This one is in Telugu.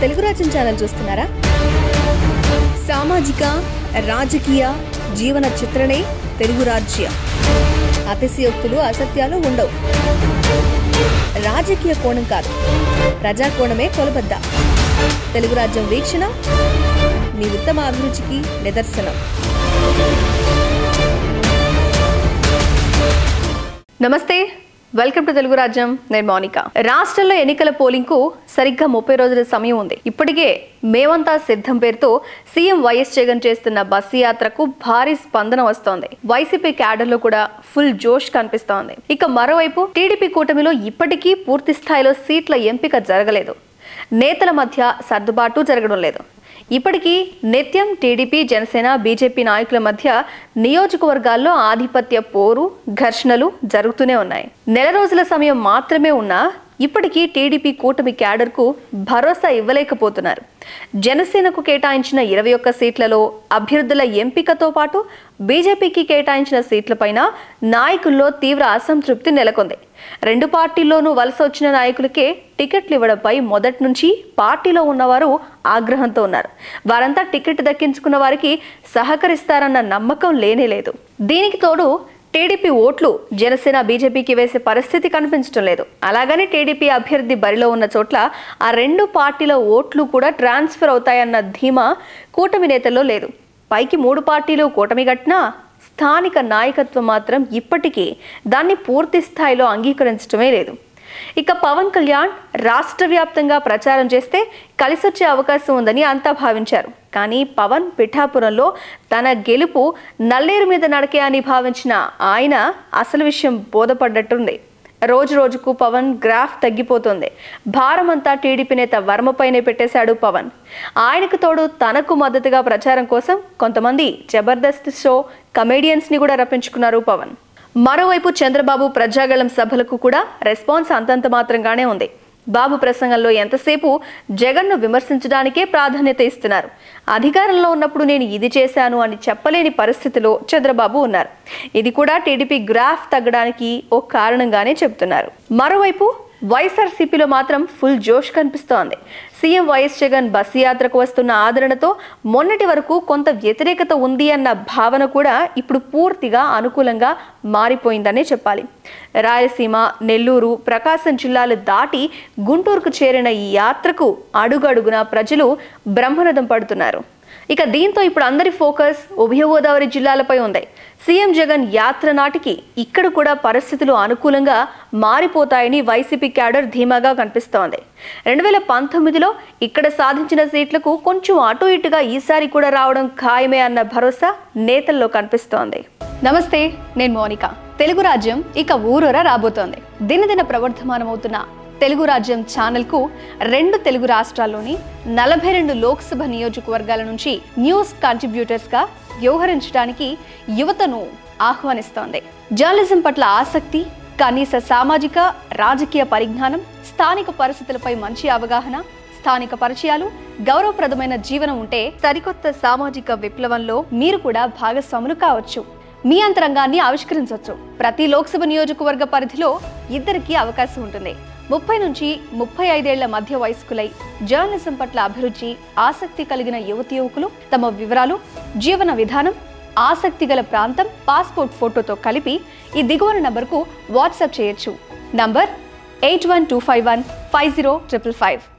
తెలుగు రాజ్యం ఛానల్ చూస్తున్నారా సామాజిక రాజకీయ జీవన చిత్రణే తెలుగు రాజ్యం అతిశయోక్తులు అసత్యాలు ఉండవు రాజకీయ కోణం కాదు ప్రజా కోణమే కొలబద్ద తెలుగు రాజ్యం వీక్షణ మీ ఉత్తమ అభిరుచికి నిదర్శనం నమస్తే వెల్కమ్ టు తెలుగు రాజ్యం నేను మౌనిక రాష్ట్రంలో ఎన్నికల పోలింగ్ కు సరిగ్గా ముప్పై రోజుల సమయం ఉంది ఇప్పటికే మేమంతా సిద్ధం పేరుతో సీఎం వైఎస్ జగన్ చేస్తున్న బస్సు యాత్రకు భారీ స్పందన వస్తోంది వైసీపీ క్యాడర్ లో కూడా ఫుల్ జోష్ కనిపిస్తోంది ఇక మరోవైపు టీడీపీ కూటమిలో ఇప్పటికీ పూర్తి స్థాయిలో సీట్ల ఎంపిక జరగలేదు నేతల మధ్య సర్దుబాటు జరగడం లేదు ఇప్పటికీ నిత్యం టీడీపీ జనసేన బీజేపీ నాయకుల మధ్య నియోజకవర్గాల్లో ఆధిపత్య పోరు ఘర్షణలు జరుగుతూనే ఉన్నాయి నెల రోజుల సమయం మాత్రమే ఉన్నా ఇప్పటికీ టీడీపీ కూటమి క్యాడర్కు భరోసా ఇవ్వలేకపోతున్నారు జనసేనకు కేటాయించిన ఇరవై ఒక్క సీట్లలో అభ్యర్థుల ఎంపికతో పాటు బీజేపీకి కేటాయించిన సీట్లపైన నాయకుల్లో తీవ్ర అసంతృప్తి నెలకొంది రెండు పార్టీల్లోనూ వలస వచ్చిన నాయకులకే టికెట్లు ఇవ్వడంపై మొదటి నుంచి పార్టీలో ఉన్నవారు ఆగ్రహంతో ఉన్నారు వారంతా టికెట్ దక్కించుకున్న వారికి సహకరిస్తారన్న నమ్మకం లేనే లేదు దీనికి తోడు టీడీపీ ఓట్లు జనసేన బీజేపీకి వేసే పరిస్థితి కనిపించడం లేదు అలాగని టీడీపీ అభ్యర్థి బరిలో ఉన్న చోట్ల ఆ రెండు పార్టీల ఓట్లు కూడా ట్రాన్స్ఫర్ అవుతాయన్న ధీమా కూటమి నేతల్లో లేదు పైకి మూడు పార్టీలు కూటమి గట్టినా స్థానిక నాయకత్వం మాత్రం ఇప్పటికీ దాన్ని పూర్తి స్థాయిలో అంగీకరించడమే లేదు ఇక పవన్ కళ్యాణ్ రాష్ట్ర వ్యాప్తంగా ప్రచారం చేస్తే కలిసొచ్చే అవకాశం ఉందని అంతా భావించారు కానీ పవన్ పిఠాపురంలో తన గెలుపు నల్లేరు మీద నడకే అని భావించిన ఆయన అసలు విషయం బోధపడ్డట్టుంది రోజు రోజుకు పవన్ గ్రాఫ్ తగ్గిపోతుంది భారమంతా టీడీపీ నేత వర్మపైనే పెట్టేశాడు పవన్ ఆయనకు తోడు తనకు మద్దతుగా ప్రచారం కోసం కొంతమంది జబర్దస్త్ షో కమేడియన్స్ ని కూడా రప్పించుకున్నారు పవన్ మరోవైపు చంద్రబాబు ప్రజాగళం సభలకు కూడా రెస్పాన్స్ అంతంత మాత్రంగానే ఉంది బాబు ప్రసంగంలో ఎంతసేపు జగన్ను విమర్శించడానికే ప్రాధాన్యత ఇస్తున్నారు అధికారంలో ఉన్నప్పుడు నేను ఇది చేశాను అని చెప్పలేని పరిస్థితిలో చంద్రబాబు ఉన్నారు ఇది కూడా టీడీపీ గ్రాఫ్ తగ్గడానికి ఓ కారణంగానే చెబుతున్నారు మరోవైపు వైఎస్ఆర్సీపీలో మాత్రం ఫుల్ జోష్ కనిపిస్తోంది సీఎం వైఎస్ జగన్ బస్సు యాత్రకు వస్తున్న ఆదరణతో మొన్నటి వరకు కొంత వ్యతిరేకత ఉంది అన్న భావన కూడా ఇప్పుడు పూర్తిగా అనుకూలంగా మారిపోయిందనే చెప్పాలి రాయలసీమ నెల్లూరు ప్రకాశం జిల్లాలు దాటి గుంటూరుకు చేరిన ఈ యాత్రకు అడుగడుగునా ప్రజలు బ్రహ్మరథం పడుతున్నారు ఇక దీంతో ఇప్పుడు అందరి ఫోకస్ ఉభయ గోదావరి జిల్లాలపై ఉంది సీఎం జగన్ యాత్ర నాటికి ఇక్కడ కూడా పరిస్థితులు అనుకూలంగా మారిపోతాయని వైసీపీ క్యాడర్ ధీమాగా కనిపిస్తోంది రెండు వేల పంతొమ్మిదిలో ఇక్కడ సాధించిన సీట్లకు కొంచెం అటు ఇటుగా ఈసారి కూడా రావడం ఖాయమే అన్న భరోసా నేతల్లో కనిపిస్తోంది నమస్తే నేను మోనిక తెలుగు రాజ్యం ఇక ఊరూరా రాబోతోంది దినదిన ప్రవర్ధమానమవుతున్న తెలుగు రాజ్యం ఛానల్కు రెండు తెలుగు రాష్ట్రాల్లోని నలభై రెండు లోక్సభ నియోజకవర్గాల నుంచి న్యూస్ కంట్రిబ్యూటర్స్గా వ్యవహరించడానికి యువతను ఆహ్వానిస్తోంది జర్నలిజం పట్ల ఆసక్తి కనీస సామాజిక రాజకీయ పరిజ్ఞానం స్థానిక పరిస్థితులపై మంచి అవగాహన స్థానిక పరిచయాలు గౌరవప్రదమైన జీవనం ఉంటే సరికొత్త సామాజిక విప్లవంలో మీరు కూడా భాగస్వాములు కావచ్చు మీ అంతరంగాన్ని ఆవిష్కరించవచ్చు ప్రతి లోక్సభ నియోజకవర్గ పరిధిలో ఇద్దరికి అవకాశం ఉంటుంది ముప్పై నుంచి ముప్పై ఐదేళ్ల మధ్య వయస్కులై జర్నలిజం పట్ల అభిరుచి ఆసక్తి కలిగిన యువతి యువకులు తమ వివరాలు జీవన విధానం ఆసక్తి గల ప్రాంతం పాస్పోర్ట్ ఫోటోతో కలిపి ఈ దిగువన నంబర్కు వాట్సాప్ చేయొచ్చు number eight one two five one five zero triple five